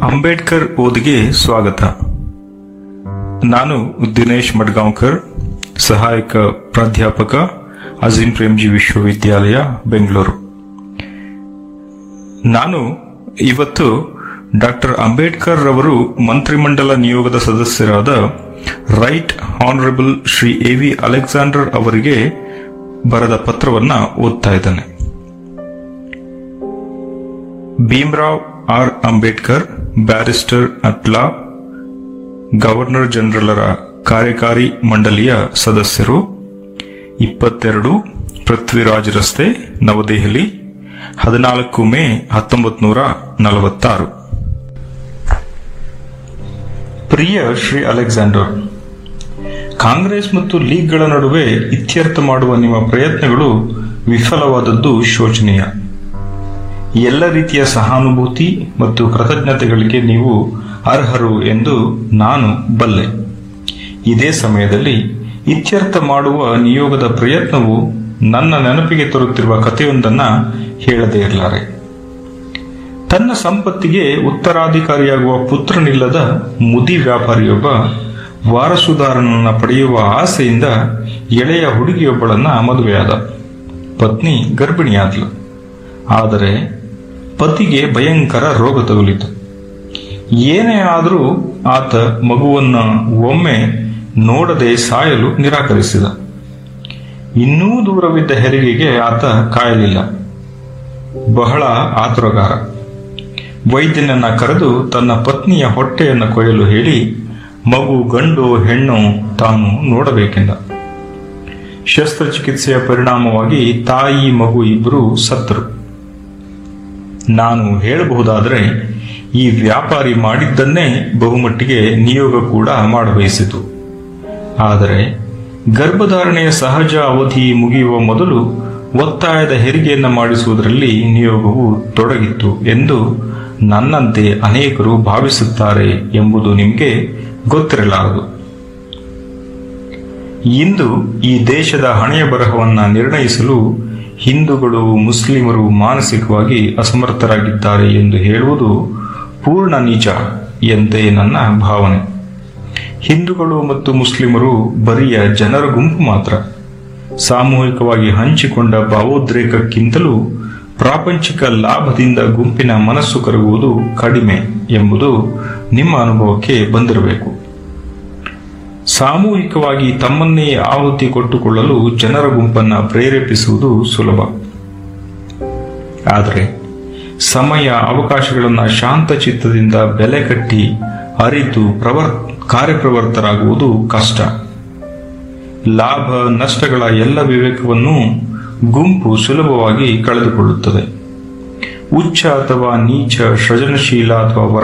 ಅಂಬೇಡ್ಕರ್ ಓದಿಗೆ ಸ್ವಾಗತ ನಾನು ದಿನೇಶ್ ಮಡ್ಗಾಂವ್ಕರ್ ಸಹಾಯಕ ಪ್ರಾಧ್ಯಾಪಕ ಅಜೀಂ ಪ್ರೇಮ್ಜಿ ವಿಶ್ವವಿದ್ಯಾಲಯ ಬೆಂಗಳೂರು ನಾನು ಇವತ್ತು ಡಾಕ್ಟರ್ ಅಂಬೇಡ್ಕರ್ ರವರು ಮಂತ್ರಿಮಂಡಲ ನಿಯೋಗದ ಸದಸ್ಯರಾದ right honourable Shri A V Alexander ಅವರಿಗೆ ಬರೆದ ಪತ್ರವನ್ನ ಓದ್ತಾ ಇದ್ದಾನೆ Bhimrao R Ambedkar barrister at law governor ಜನರಲರ ಕಾರ್ಯಕಾರಿ ಮಂಡಳಿಯ ಸದಸ್ಯರು ಇಪ್ಪತ್ತೆರಡು ಪೃಥ್ವಿರಾಜ್ ರಸ್ತೆ ನವದೆಹಲಿ ಹದಿನಾಲ್ಕು ಮೇ ಹತ್ತೊಂಬತ್ತು ನೂರ ನಲವತ್ತಾರು ಪ್ರಿಯ ಶ್ರೀ ಅಲೆಕ್ಸಾಂಡರ್ ಕಾಂಗ್ರೆಸ್ ಮತ್ತು ಲೀಗ್ಗಳ ನಡುವೆ ಇತ್ಯರ್ಥ ಮಾಡುವ ನಿಮ್ಮ ಪ್ರಯತ್ನಗಳು ವಿಫಲವಾದದ್ದು ಶೋಚನೀಯ ಎಲ್ಲ ರೀತಿಯ ಸಹಾನುಭೂತಿ ಮತ್ತು ಕೃತಜ್ಞತೆಗಳಿಗೆ ನೀವು ಅರ್ಹರು ಎಂದು ನಾನು ಬಲ್ಲೆ ಇದೇ ಸಮಯದಲ್ಲಿ ಇತ್ಯರ್ಥ ಮಾಡುವ ನಿಯೋಗದ ಪ್ರಯತ್ನವು ನನ್ನ ನೆನಪಿಗೆ ತರುತ್ತಿರುವ ಕಥೆಯೊಂದನ್ನ ಹೇಳದೇ ಇರಲಾರೆ ತನ್ನ ಸಂಪತ್ತಿಗೆ ಉತ್ತರಾಧಿಕಾರಿಯಾಗುವ ಪುತ್ರನಿಲ್ಲದ ಮುದಿ ವ್ಯಾಪಾರಿಯೊಬ್ಬ ವಾರಸುದಾರನನ್ನ ಪಡೆಯುವ ಆಸೆಯಿಂದ ಎಳೆಯ ಹುಡುಗಿಯೊಬ್ಬಳನ್ನ ಮದುವೆಯಾದ ಪತ್ನಿ ಗರ್ಭಿಣಿಯಾದ್ಲು ಆದರೆ ಪತಿಗೆ ಭಯಂಕರ ರೋಗ ತಗುಲಿತು ಏನೇ ಆದರೂ ಆತ ಮಗುವನ್ನ ಒಮ್ಮೆ ನೋಡದೆ ಸಾಯಲು ನಿರಾಕರಿಸಿದ ಇನ್ನೂ ದೂರವಿದ್ದ ಹೆರಿಗೆಗೆ ಆತ ಕಾಯಲಿಲ್ಲ ಬಹಳ ಆತುರಗಾರ ವೈದ್ಯನನ್ನ ಕರೆದು ತನ್ನ ಪತ್ನಿಯ ಹೊಟ್ಟೆಯನ್ನು ಕೊಯ್ಯಲು ಹೇಳಿ ಮಗು ಗಂಡು ಹೆಣ್ಣು ತಾನು ನೋಡಬೇಕೆಂದ ಶಸ್ತ್ರಚಿಕಿತ್ಸೆಯ ಪರಿಣಾಮವಾಗಿ ತಾಯಿ ಮಗು ಇಬ್ಬರು ಸತ್ತರು ನಾನು ಹೇಳಬಹುದಾದರೆ ಈ ವ್ಯಾಪಾರಿ ಮಾಡಿದ್ದನ್ನೇ ಬಹುಮಟ್ಟಿಗೆ ನಿಯೋಗ ಕೂಡ ಮಾಡಬಯಸಿತು ಆದರೆ ಗರ್ಭಧಾರಣೆಯ ಸಹಜ ಅವಧಿ ಮುಗಿಯುವ ಮೊದಲು ಒತ್ತಾಯದ ಹೆರಿಗೆಯನ್ನ ಮಾಡಿಸುವುದರಲ್ಲಿ ನಿಯೋಗವು ತೊಡಗಿತ್ತು ಎಂದು ನನ್ನಂತೆ ಅನೇಕರು ಭಾವಿಸುತ್ತಾರೆ ಎಂಬುದು ನಿಮಗೆ ಗೊತ್ತಿರಲಾರದು ಇಂದು ಈ ದೇಶದ ಹಣೆಯ ಬರಹವನ್ನ ನಿರ್ಣಯಿಸಲು ಹಿಂದೂಗಳು ಮುಸ್ಲಿಮರು ಮಾನಸಿಕವಾಗಿ ಅಸಮರ್ಥರಾಗಿದ್ದಾರೆ ಎಂದು ಹೇಳುವುದು ಪೂರ್ಣ ನಿಜ ಎಂದೇ ನನ್ನ ಭಾವನೆ ಹಿಂದೂಗಳು ಮತ್ತು ಮುಸ್ಲಿಮರು ಬರಿಯ ಜನರ ಗುಂಪು ಮಾತ್ರ ಸಾಮೂಹಿಕವಾಗಿ ಹಂಚಿಕೊಂಡ ಭಾವೋದ್ರೇಕಕ್ಕಿಂತಲೂ ಪ್ರಾಪಂಚಿಕ ಲಾಭದಿಂದ ಗುಂಪಿನ ಮನಸ್ಸು ಕರಗುವುದು ಕಡಿಮೆ ಎಂಬುದು ನಿಮ್ಮ ಅನುಭವಕ್ಕೆ ಬಂದಿರಬೇಕು ಸಾಮೂಹಿಕವಾಗಿ ತಮ್ಮನ್ನೇ ಆಹುತಿ ಕೊಟ್ಟುಕೊಳ್ಳಲು ಜನರ ಗುಂಪನ್ನ ಪ್ರೇರೇಪಿಸುವುದು ಸುಲಭ ಆದರೆ ಸಮಯ ಅವಕಾಶಗಳನ್ನು ಶಾಂತ ಚಿತ್ತದಿಂದ ಬೆಲೆ ಕಟ್ಟಿ ಅರಿತು ಪ್ರವರ್ ಕಾರ್ಯಪ್ರವರ್ತರಾಗುವುದು ಕಷ್ಟ ಲಾಭ ನಷ್ಟಗಳ ಎಲ್ಲ ವಿವೇಕವನ್ನು ಗುಂಪು ಸುಲಭವಾಗಿ ಕಳೆದುಕೊಳ್ಳುತ್ತದೆ ಉಚ್ಚ ಅಥವಾ ನೀಚ ಸೃಜನಶೀಲ ಅಥವಾ